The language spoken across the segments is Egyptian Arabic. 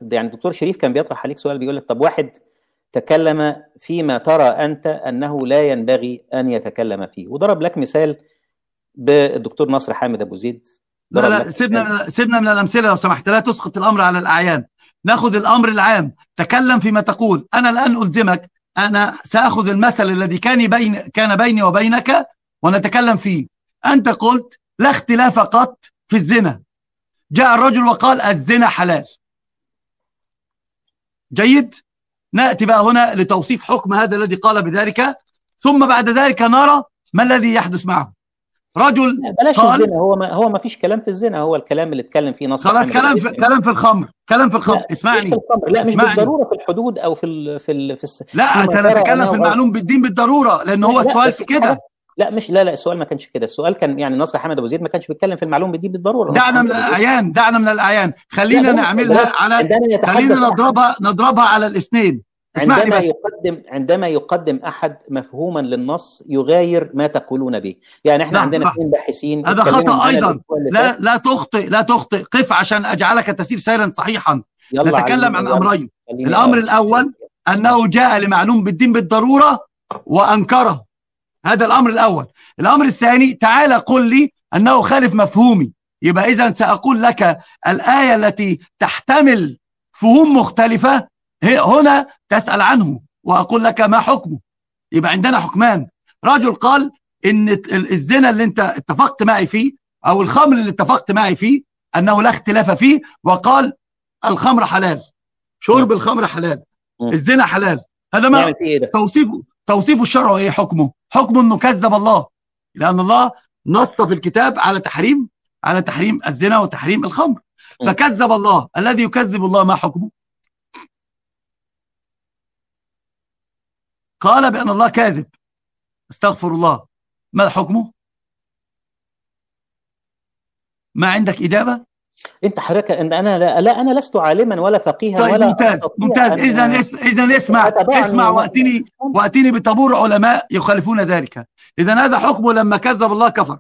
يعني الدكتور شريف كان بيطرح عليك سؤال بيقول لك طب واحد تكلم فيما ترى انت انه لا ينبغي ان يتكلم فيه وضرب لك مثال بالدكتور نصر حامد ابو زيد لا لا سيبنا سيبنا من الامثله لو سمحت لا تسقط الامر على الاعيان ناخذ الامر العام تكلم فيما تقول انا الان الزمك انا ساخذ المثل الذي كان بين كان بيني وبينك ونتكلم فيه انت قلت لا اختلاف قط في الزنا جاء الرجل وقال الزنا حلال جيد ناتي بقى هنا لتوصيف حكم هذا الذي قال بذلك ثم بعد ذلك نرى ما الذي يحدث معه رجل بلاش قال الزنا هو ما هو ما فيش كلام في الزنا هو الكلام اللي اتكلم فيه نصر خلاص كلام في كلام في الخمر كلام في الخمر اسمعني في الخمر. لا مش اسمعني. بالضروره في الحدود او في ال في ال في الس... لا انت نتكلم في المعلوم بالدين بالضروره لان هو السؤال في كده لا مش لا لا السؤال ما كانش كده السؤال كان يعني نصر حمد ابو زيد ما كانش بيتكلم في المعلوم بالدين بالضروره دعنا من الاعيان دعنا من الاعيان خلينا نعملها على خلينا نضربها نضربها على الاثنين عندما يقدم عندما يقدم احد مفهوما للنص يغاير ما تقولون به يعني احنا عندنا اثنين باحثين هذا خطا ايضا لا لا تخطئ لا تخطئ قف عشان اجعلك تسير سيرا صحيحا نتكلم عن امرين الامر الاول انه جاء لمعلوم بالدين بالضروره وانكره هذا الامر الاول الامر الثاني تعال قل لي انه خالف مفهومي يبقى اذا ساقول لك الايه التي تحتمل فهوم مختلفه هنا تسأل عنه وأقول لك ما حكمه يبقى عندنا حكمان رجل قال إن الزنا اللي أنت اتفقت معي فيه أو الخمر اللي اتفقت معي فيه أنه لا اختلاف فيه وقال الخمر حلال شرب الخمر حلال الزنا حلال هذا ما توصيفه توصيف الشرع ايه حكمه حكمه انه كذب الله لان الله نص في الكتاب على تحريم على تحريم الزنا وتحريم الخمر فكذب الله الذي يكذب الله ما حكمه قال بأن الله كاذب استغفر الله ما حكمه ما عندك إجابة انت حضرتك ان انا لا, لا انا لست عالما ولا فقيها طيب ولا ممتاز ممتاز اذا اذا اسمع اسمع واتني واتني بطابور علماء يخالفون ذلك اذا هذا حكمه لما كذب الله كفر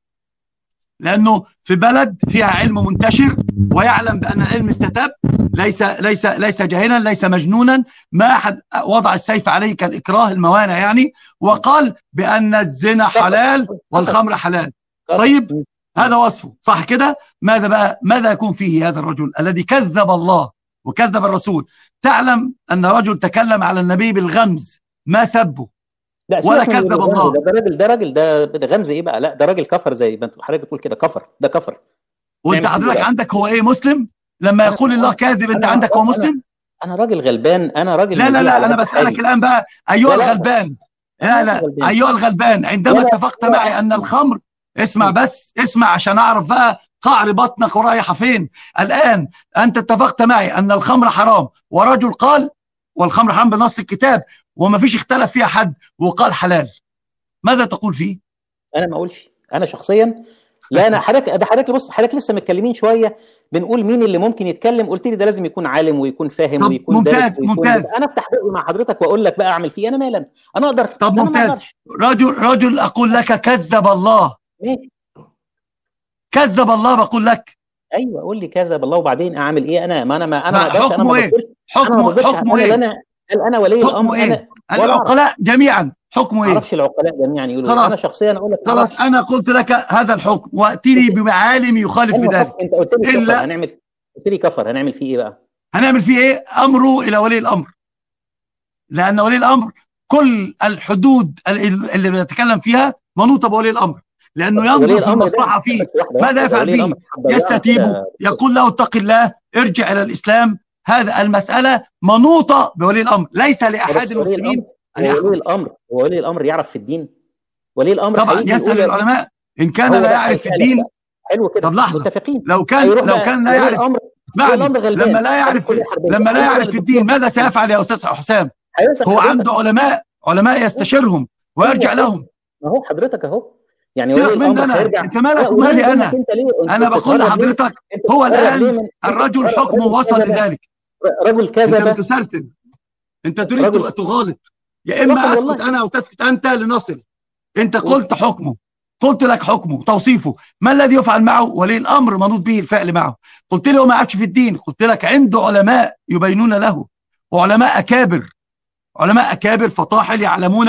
لانه في بلد فيها علم منتشر ويعلم بان العلم استتب ليس ليس ليس جاهلا ليس مجنونا ما احد وضع السيف عليه كالاكراه الموانع يعني وقال بان الزنا حلال والخمر حلال طيب هذا وصفه صح كده ماذا بقى ماذا يكون فيه هذا الرجل الذي كذب الله وكذب الرسول تعلم ان رجل تكلم على النبي بالغمز ما سبه لا ولا كذب الله ده راجل ده راجل ده ده غمز ايه بقى لا ده راجل كفر زي ما انت حضرتك بتقول كده كفر ده كفر وانت حضرتك عندك هو ايه مسلم لما يقول الله كاذب انت عندك هو مسلم انا راجل غلبان انا راجل لا لا لا انا بسالك الان بقى ايها الغلبان لا لا ايها الغلبان عندما اتفقت معي ان الخمر اسمع بس اسمع عشان اعرف بقى قعر بطنك ورايحه فين الان انت اتفقت معي ان الخمر حرام ورجل قال والخمر حرام بنص الكتاب وما فيش اختلف فيها حد وقال حلال ماذا تقول فيه انا ما اقولش انا شخصيا لا انا حضرتك ده حضرتك بص حضرتك لسه متكلمين شويه بنقول مين اللي ممكن يتكلم قلت لي ده لازم يكون عالم ويكون فاهم ويكون ممتاز دارس ويكون ممتاز انا افتح بقي مع حضرتك واقول لك بقى اعمل فيه انا مالا انا اقدر طب ممتاز رجل رجل اقول لك كذب الله ماشي كذب الله بقول لك ايوه قول لي كذب الله وبعدين اعمل ايه انا ما انا ما انا ما حكمه ايه حكمه حكمه ايه انا هل انا ولي الامر ايه العقلاء جميعا حكمه ايه ما اعرفش العقلاء جميعا يقولوا خلاص. انا شخصيا اقول لك خلاص انا قلت لك هذا الحكم واتني بمعالم يخالف في ذلك انت قلت لي إلا كفر هنعمل قلت لي كفر هنعمل فيه ايه بقى هنعمل فيه ايه امره الى ولي الامر لان ولي الامر كل الحدود اللي بنتكلم فيها منوطه بولي الامر لانه ينظر في المصلحه فيه ماذا يفعل به يستتيب يقول له اتق الله ارجع الى الاسلام هذا المساله منوطه بولي الامر ليس لاحد المسلمين ان يحكم ولي الامر هو ولي الامر يعرف في الدين ولي الامر طبعا يسال العلماء ان كان لا يعرف في الدين حلو كده طب لحظه متفقين لو كان لو كان لا يعرف اسمعني لما لا يعرف لما لا يعرف في الدين ماذا سيفعل يا استاذ حسام هو عنده علماء علماء يستشيرهم ويرجع لهم ما هو حضرتك اهو يعني سيبك من انا انت مالك ومالي انا انا بقول لحضرتك هو الان الرجل حكمه وصل لذلك رجل كذب انت بتسلسل انت تريد تغالط يا اما اسكت انا او تسكت انت لنصل انت قلت حكمه قلت لك حكمه توصيفه ما الذي يفعل معه ولي الامر منوط به الفعل معه قلت لي هو ما عادش في الدين قلت لك عنده علماء يبينون له وعلماء اكابر علماء اكابر فطاحل يعلمون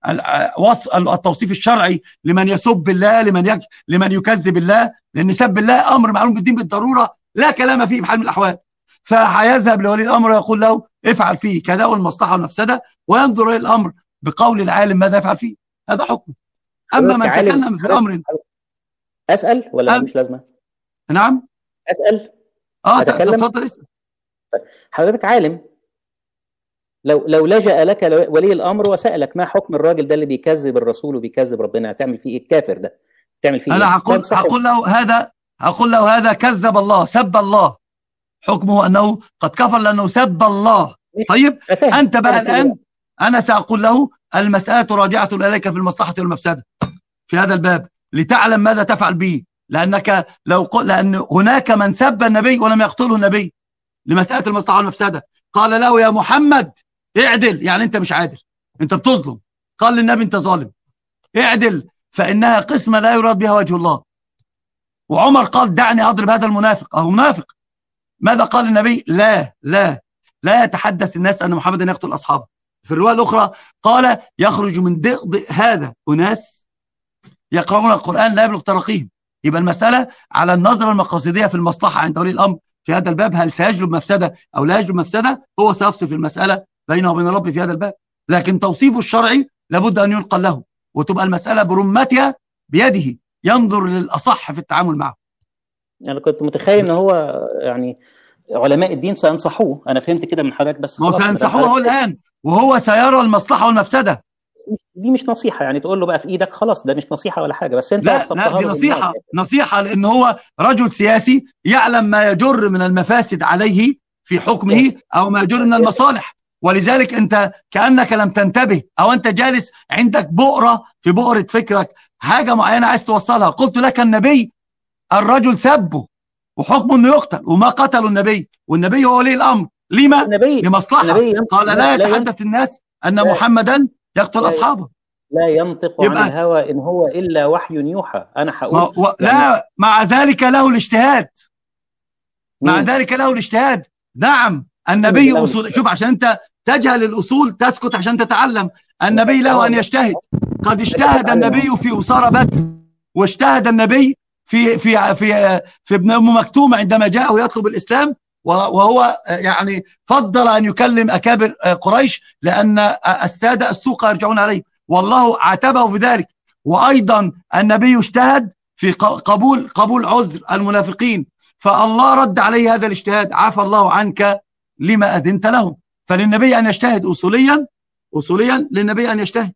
التوصيف الشرعي لمن يسب الله لمن يك... لمن يكذب الله لان سب الله امر معلوم بالدين بالضروره لا كلام فيه بحال من الاحوال فهيذهب لولي الامر ويقول له افعل فيه كذا والمصلحه والمفسده وينظر الى الامر بقول العالم ماذا يفعل فيه هذا حكم اما من تكلم في امر اسال ولا مش لازمه نعم اسال اه تفضل اسال حضرتك عالم لو لو لجأ لك ولي الامر وسالك ما حكم الراجل ده اللي بيكذب الرسول وبيكذب ربنا هتعمل فيه ايه الكافر ده تعمل فيه انا إيه؟ هقول هقول له هذا هقول له هذا كذب الله سب الله حكمه انه قد كفر لانه سب الله طيب انت بقى الان انا ساقول له المساله راجعه اليك في المصلحه والمفسده في هذا الباب لتعلم ماذا تفعل به لانك لو قل لان هناك من سب النبي ولم يقتله النبي لمساله المصلحه والمفسده قال له يا محمد اعدل يعني انت مش عادل انت بتظلم قال للنبي انت ظالم اعدل فانها قسمه لا يراد بها وجه الله وعمر قال دعني اضرب هذا المنافق اهو منافق ماذا قال النبي لا لا لا يتحدث الناس ان محمدا يقتل اصحابه في الروايه الاخرى قال يخرج من ضئضئ هذا اناس يقرؤون القران لا يبلغ تراقيهم يبقى المساله على النظره المقاصديه في المصلحه عند ولي الامر في هذا الباب هل سيجلب مفسده او لا يجلب مفسده هو سيفصل في المساله بينه وبين الرب في هذا الباب لكن توصيفه الشرعي لابد أن ينقل له وتبقى المسألة برمتها بيده ينظر للأصح في التعامل معه أنا كنت متخيل أن هو يعني علماء الدين سينصحوه أنا فهمت كده من حضرتك بس ما هو سينصحوه هو الآن وهو سيرى المصلحة والمفسدة دي مش نصيحة يعني تقول له بقى في إيدك خلاص ده مش نصيحة ولا حاجة بس أنت لا لا دي نصيحة نصيحة لأن هو رجل سياسي يعلم ما يجر من المفاسد عليه في حكمه أو ما يجر من المصالح ولذلك انت كانك لم تنتبه او انت جالس عندك بؤره في بؤره فكرك حاجه معينه عايز توصلها قلت لك النبي الرجل سبه وحكمه انه يقتل وما قتلوا النبي والنبي هو ولي الامر لما النبي لمصلحه النبي قال لا, لا يتحدث الناس ان لا محمدا يقتل اصحابه لا ينطق عن الهوى ان هو الا وحي يوحى انا هقول و... يعني لا مع ذلك له الاجتهاد مع ذلك له الاجتهاد نعم النبي اصول شوف عشان انت تجهل الأصول تسكت عشان تتعلم النبي له أن يجتهد قد اجتهد النبي في أسارة بدر واجتهد النبي في في في في ابن ام مكتوم عندما جاءه يطلب الاسلام وهو يعني فضل ان يكلم اكابر قريش لان الساده السوق يرجعون عليه والله عاتبه في ذلك وايضا النبي اجتهد في قبول قبول عذر المنافقين فالله رد عليه هذا الاجتهاد عفى الله عنك لما اذنت لهم فللنبي أن يجتهد أصوليا أصوليا للنبي أن يجتهد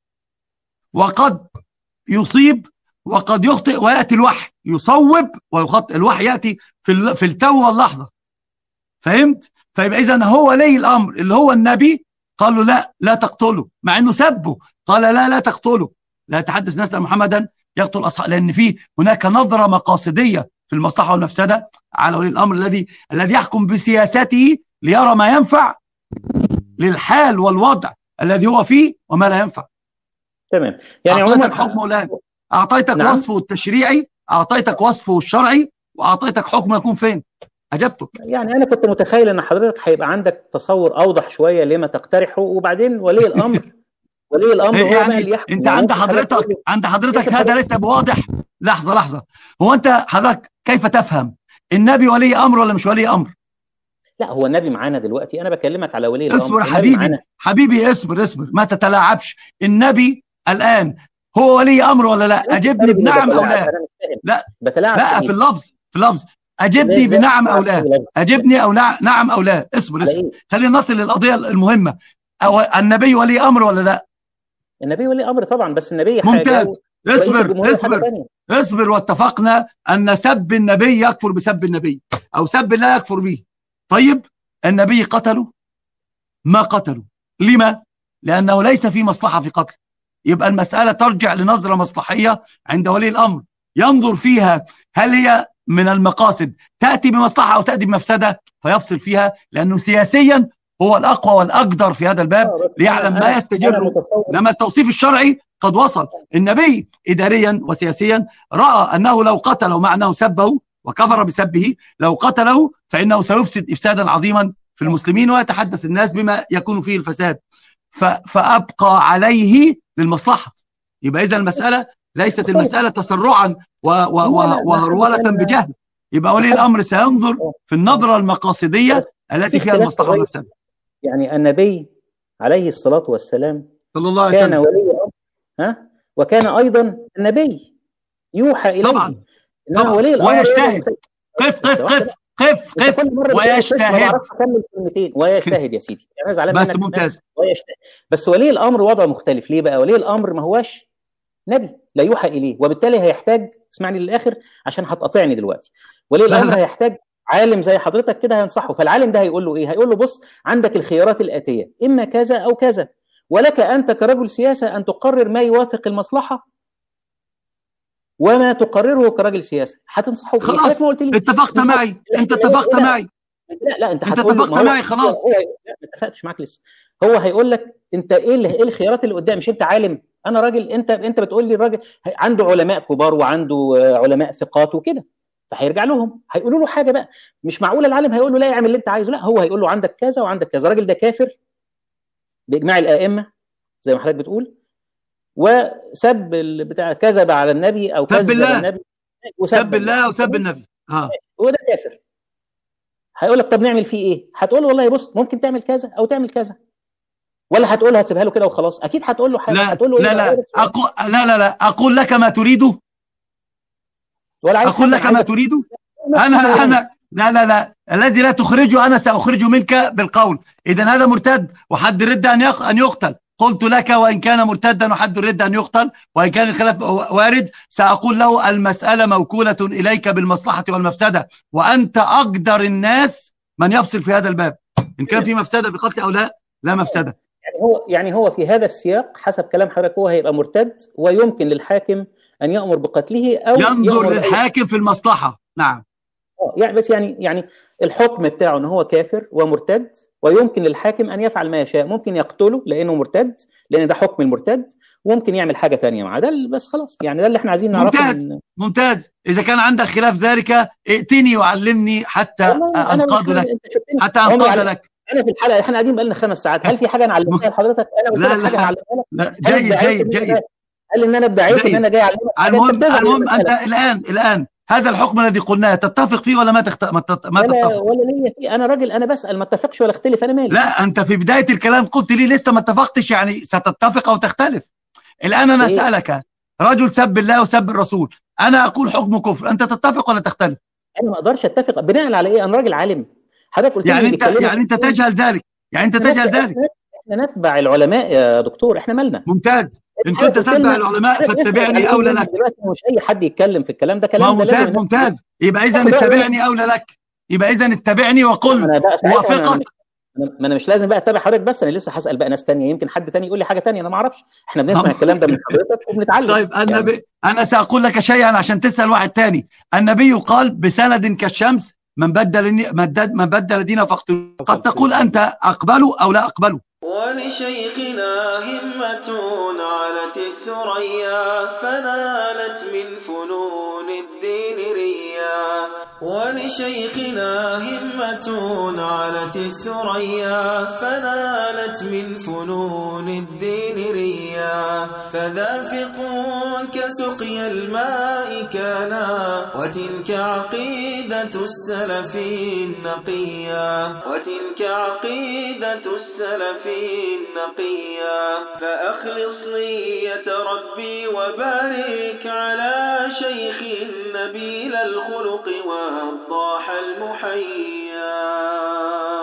وقد يصيب وقد يخطئ ويأتي الوحي يصوب ويخطئ الوحي يأتي في في التو واللحظة فهمت؟ فيبقى إذا هو ولي الأمر اللي هو النبي قال له لا لا تقتله مع أنه سبه قال لا لا تقتله لا يتحدث ناس محمدا يقتل أصحاب لأن في هناك نظرة مقاصدية في المصلحة والمفسدة على ولي الأمر الذي الذي يحكم بسياسته ليرى ما ينفع للحال والوضع الذي هو فيه وما لا ينفع تمام يعني أعطيتك حكمه الآن أعطيتك نعم. وصفه التشريعي أعطيتك وصفه الشرعي وأعطيتك حكمه يكون فين أجبتك يعني أنا كنت متخيل أن حضرتك هيبقى عندك تصور أوضح شوية لما تقترحه وبعدين ولي الأمر ولي الأمر هو يعني اللي يحكم أنت عند حضرتك عند حضرتك هذا ليس بواضح لحظة لحظة هو أنت حضرتك كيف تفهم النبي ولي أمر ولا مش ولي أمر لا هو النبي معانا دلوقتي انا بكلمك على ولي الامر اصبر حبيبي معانا. حبيبي اصبر اصبر ما تتلاعبش النبي الان هو ولي امر ولا لا اجبني بنعم او لا لا بتلاعب لا في اللفظ في اللفظ اجبني بنعم او لا اجبني او نعم او لا اصبر اصبر خلينا نصل للقضيه المهمه أو النبي ولي امر ولا لا النبي ولي امر طبعا بس النبي ممتاز اصبر اصبر اصبر واتفقنا ان سب النبي يكفر بسب النبي او سب لا يكفر به طيب النبي قتله ما قتلوا لما لأنه ليس في مصلحة في قتل يبقى المسألة ترجع لنظرة مصلحية عند ولي الأمر ينظر فيها هل هي من المقاصد تأتي بمصلحة أو تأتي بمفسدة فيفصل فيها لأنه سياسيا هو الأقوى والأقدر في هذا الباب ليعلم ما يستجر لما التوصيف الشرعي قد وصل النبي إداريا وسياسيا رأى أنه لو قتله مع أنه سبه وكفر بسبه لو قتله فإنه سيفسد إفسادا عظيما في المسلمين ويتحدث الناس بما يكون فيه الفساد فأبقى عليه للمصلحة يبقى إذا المسألة ليست المسألة تسرعا وهرولة بجهل يبقى ولي الأمر سينظر في النظرة المقاصدية التي فيها المصلحة والسلام يعني النبي عليه الصلاة والسلام صلى الله عليه وسلم كان ولي الأمر ها وكان أيضا النبي يوحى إليه طبعا طبعا ولي الأمر ويجتهد قف قف قف قف قف ويجتهد ويجتهد يا سيدي يعني أنا بس ممتاز ويجتهد بس ولي الأمر وضعه مختلف ليه بقى ولي الأمر ما هواش نبي لا يوحى إليه وبالتالي هيحتاج اسمعني للآخر عشان هتقاطعني دلوقتي ولي الأمر هيحتاج عالم زي حضرتك كده هينصحه فالعالم ده هيقول له ايه هيقول له بص عندك الخيارات الآتية إما كذا أو كذا ولك أنت كرجل سياسة أن تقرر ما يوافق المصلحة وما تقرره كرجل سياسة هتنصحه خلاص ما قلت لي اتفقت معي انت اتفقت معي لا لا انت انت اتفقت معي خلاص هو لا ما اتفقتش معاك لسه هو هيقول لك انت ايه ايه الخيارات اللي قدام مش انت عالم انا راجل انت انت بتقول لي الراجل عنده علماء كبار وعنده علماء ثقات وكده فهيرجع لهم هيقولوا له حاجه بقى مش معقول العالم هيقول له لا اعمل اللي انت عايزه لا هو هيقول له عندك كذا وعندك كذا الراجل ده كافر باجماع الائمه زي ما حضرتك بتقول وسب بتاع كذب على النبي او كذب الله النبي وسب الله وسب النبي اه وده كافر هيقول لك طب نعمل فيه ايه هتقول له والله بص ممكن تعمل كذا او تعمل كذا ولا هتقول له هتسيبها له كده وخلاص اكيد هتقول له حاجه لا هتقول له لا إيه لا أقول لا لا لا اقول لك ما تريده ولا عايز اقول لك ما تريده انا انا لا لا لا الذي لا تخرجه انا ساخرجه منك بالقول اذا هذا مرتد وحد الرد ان ان يقتل قلت لك وان كان مرتدا وحد الرد ان يقتل وان كان الخلاف وارد ساقول له المساله موكوله اليك بالمصلحه والمفسده وانت اقدر الناس من يفصل في هذا الباب ان كان في مفسده في قتل او لا لا مفسده يعني هو يعني هو في هذا السياق حسب كلام حضرتك هو هيبقى مرتد ويمكن للحاكم ان يامر بقتله او ينظر للحاكم في المصلحه نعم يعني بس يعني يعني الحكم بتاعه ان هو كافر ومرتد ويمكن للحاكم ان يفعل ما يشاء ممكن يقتله لانه مرتد لان ده حكم المرتد وممكن يعمل حاجه تانية معاه ده بس خلاص يعني ده اللي احنا عايزين نعرفه ممتاز من... ممتاز اذا كان عندك خلاف ذلك ائتني وعلمني حتى انقاد لك حتى انقاد لك انا في الحلقه احنا قاعدين بقالنا خمس ساعات هل في حاجه انا علمتها لحضرتك انا قلت لا لك حاجه لا لا جيد جيد جيد قال ان انا ادعيت ان انا جاي اعلمك المهم المهم انت الان الان هذا الحكم الذي قلناه تتفق فيه ولا ما تخت... ما, تت... ما ولا تتفق ولا ليا فيه انا راجل انا بسال ما اتفقش ولا اختلف انا مالي لا انت في بدايه الكلام قلت لي لسه ما اتفقتش يعني ستتفق او تختلف الان انا إيه؟ اسالك رجل سب الله وسب الرسول انا اقول حكم كفر انت تتفق ولا تختلف انا ما اقدرش اتفق بناء على ايه انا راجل عالم حضرتك قلت يعني انت يعني انت تجهل ذلك يعني انت تجهل ذلك احنا نتبع العلماء يا دكتور احنا مالنا ممتاز ان كنت تتبع العلماء فاتبعني اولى لك دلوقتي مش اي حد يتكلم في الكلام ده كلام ما ممتاز ممتاز يبقى اذا اتبعني اولى لك يبقى اذا اتبعني وقل وافقك ما انا مش لازم بقى اتابع حضرتك بس انا لسه هسال بقى ناس تانية يمكن حد تاني يقول لي حاجه تانية انا ما اعرفش احنا بنسمع الكلام ده من حضرتك وبنتعلم طيب النبي يعني. انا ساقول لك شيئا عشان تسال واحد تاني النبي قال بسند كالشمس من بدل من بدل دينه فاقتلوه قد تقول انت اقبله او لا اقبله ولشيخنا همة علت الثريا فنالت من فنون الدين ريا ولشيخنا همة علت الثريا فنالت من فنون الدين ريا فذافق كسقي الماء كانا وتلك عقيدة السلف النقيا وتلك عقيدة السلف النقيا فأخلص نية ربي وبارك على شيخ نبيل الخلق وضاح المحيا